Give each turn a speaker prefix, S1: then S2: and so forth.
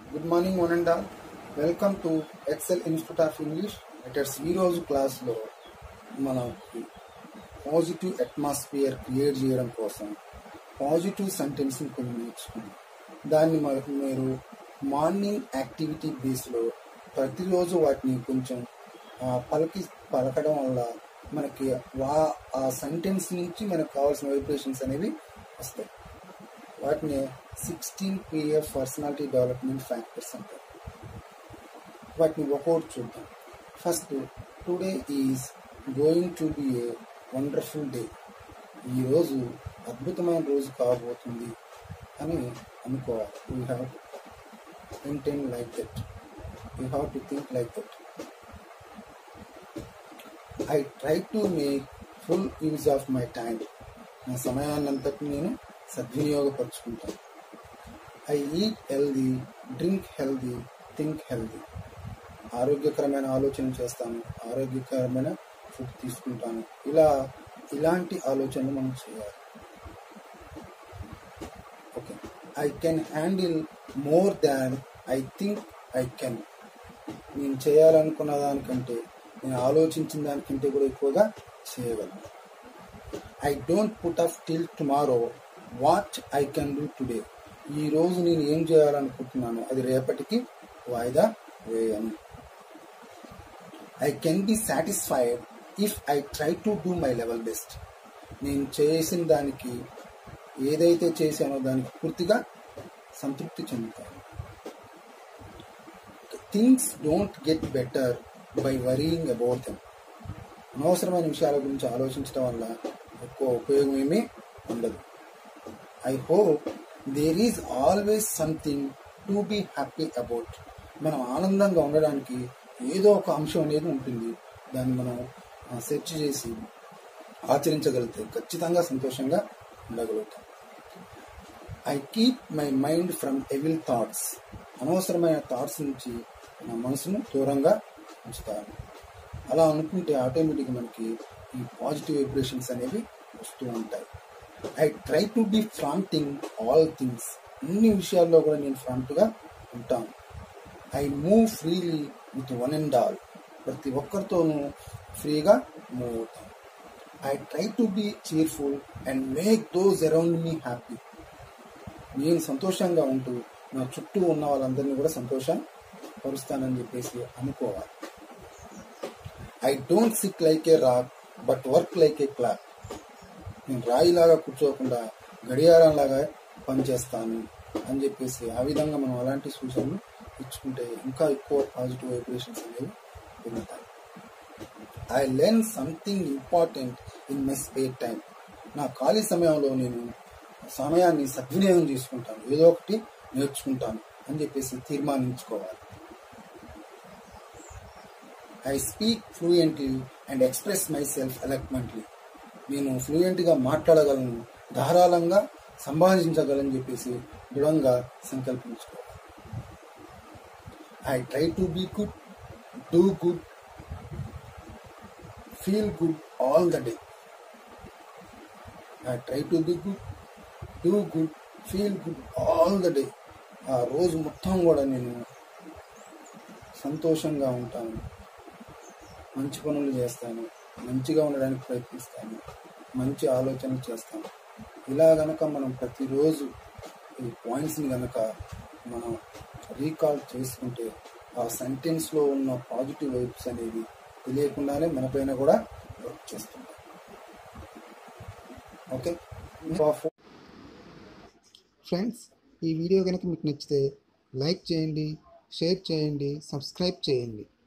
S1: good morning one and all welcome to Excel institute of English letters ఈ రోజు క్లాస్లో మనకి పాజిటివ్ అట్మాస్ఫియర్ క్రియేట్ చేయడం కోసం పాజిటివ్ సెంటెన్స్ని కొన్ని నేర్చుకున్నాం దాన్ని మనకు మీరు మార్నింగ్ యాక్టివిటీ బేస్లో ప్రతిరోజు వాటిని కొంచెం ఆ, పలికి పలకడం వల్ల మనకి వా ఆ సెంటెన్స్ నుంచి మనకు కావాల్సిన వైబ్రేషన్స్ అనేవి వస్తాయి వాటిని sixteen PF personality development factors అంటారు వాటిని ఒక్కొక్కటి చూద్దాం first today is going to be a wonderful day ఈరోజు అద్భుతమైన రోజు కాబోతుంది అని అనుకోవాలి you have intend like that you have to think like that I try to make full use of my time నా సమయాన్నంతటి నేను సద్వినియోగపరుచుకుంటాను I eat healthy drink healthy think healthy ఆరోగ్యకరమైన ఆలోచన చేస్తాను ఆరోగ్యకరమైన ఫుడ్ తీసుకుంటాను ఇలా ఇలాంటి ఆలోచనలు మనం చేయాలి okay I can handle more than I think I can నేను చేయాలనుకున్న దానికంటే నేను ఆలోచించిన దానికంటే కూడా ఎక్కువగా చేయగలను I don't put off till tomorrow what I can do today ఈ రోజు నేను ఏం చేయాలనుకుంటున్నాను అది రేపటికి వాయిదా వేయను I can be satisfied if I try to do my level best నేను చేసిన దానికి ఏదైతే చేశానో దానికి పూర్తిగా సంతృప్తి చెందుతాను things don't get better by worrying about them అనవసరమైన విషయాల గురించి ఆలోచించడం వల్ల ఎక్కువ ఉపయోగం ఏమీ ఉండదు I hope there is always something to be happy about మనం ఆనందంగా ఉండడానికి ఏదో ఒక అంశం అనేది ఉంటుంది దాన్ని మనం సెర్చ్ చేసి ఆచరించగలిగితే ఖచ్చితంగా సంతోషంగా ఉండగలుగుతాం I keep my mind from evil thoughts అనవసరమైన థాట్స్ నుంచి నా మనసును దూరంగా ఉంచుతాను అలా అనుకుంటే ఆటోమేటిక్గా మనకి ఈ పాజిటివ్ వైబ్రేషన్స్ అనేవి వస్తూ ఉంటాయి I try to be frank in all things అన్ని విషయాల్లో కూడా నేను ఫ్రాంట్గా ఉంటాను I move freely with one and all ప్రతి ఒక్కరితోనూ ఫ్రీగా మూవ్ అవుతాను I try to be cheerful and make those around me happy నేను సంతోషంగా ఉంటూ నా చుట్టూ ఉన్న వాళ్ళందరినీ కూడా సంతోషం పరుస్తానని చెప్పేసి అనుకోవాలి I don't sit like a rock but work like a clock నేను రాయిలాగా కూర్చోకుండా గడియారంలాగా పనిచేస్తాను అని చెప్పేసి ఆ విధంగా మనం అలాంటి సూచనలు ఇచ్చుకుంటే ఇంకా ఎక్కువ పాజిటివ్ వైబ్రేషన్స్ అనేవి పెరుగుతాయి I learn something important in my spare time నా ఖాళీ సమయంలో నేను సమయాన్ని సద్వినియోగం చేసుకుంటాను ఏదో ఒకటి నేర్చుకుంటాను అని చెప్పేసి తీర్మానించుకోవాలి I speak fluently and express myself eloquently నేను ఫ్లూయెంట్గా మాట్లాడగలను ధారాళంగా సంభాషించగలని చెప్పేసి దృఢంగా సంకల్పించుకోవాలి I try to be good do good feel good all the day I try to be good do good feel good all the day ఆ రోజు మొత్తం కూడా నేను సంతోషంగా ఉంటాను మంచి పనులు చేస్తాను మంచిగా ఉండడానికి ప్రయత్నిస్తాను మంచి ఆలోచనలు చేస్తాను ఇలా గనక మనం ప్రతిరోజు ఈ పాయింట్స్ని గనక మనం రీకాల్ చేసుకుంటే ఆ సెంటెన్స్లో ఉన్న పాజిటివ్ వైబ్స్ అనేవి తెలియకుండానే మన పైన కూడా వర్క్ చేస్తుంది ఓకే ఫ్రెండ్స్ ఈ వీడియో కనుక మీకు నచ్చితే లైక్ చేయండి షేర్ చేయండి సబ్స్క్రైబ్ చేయండి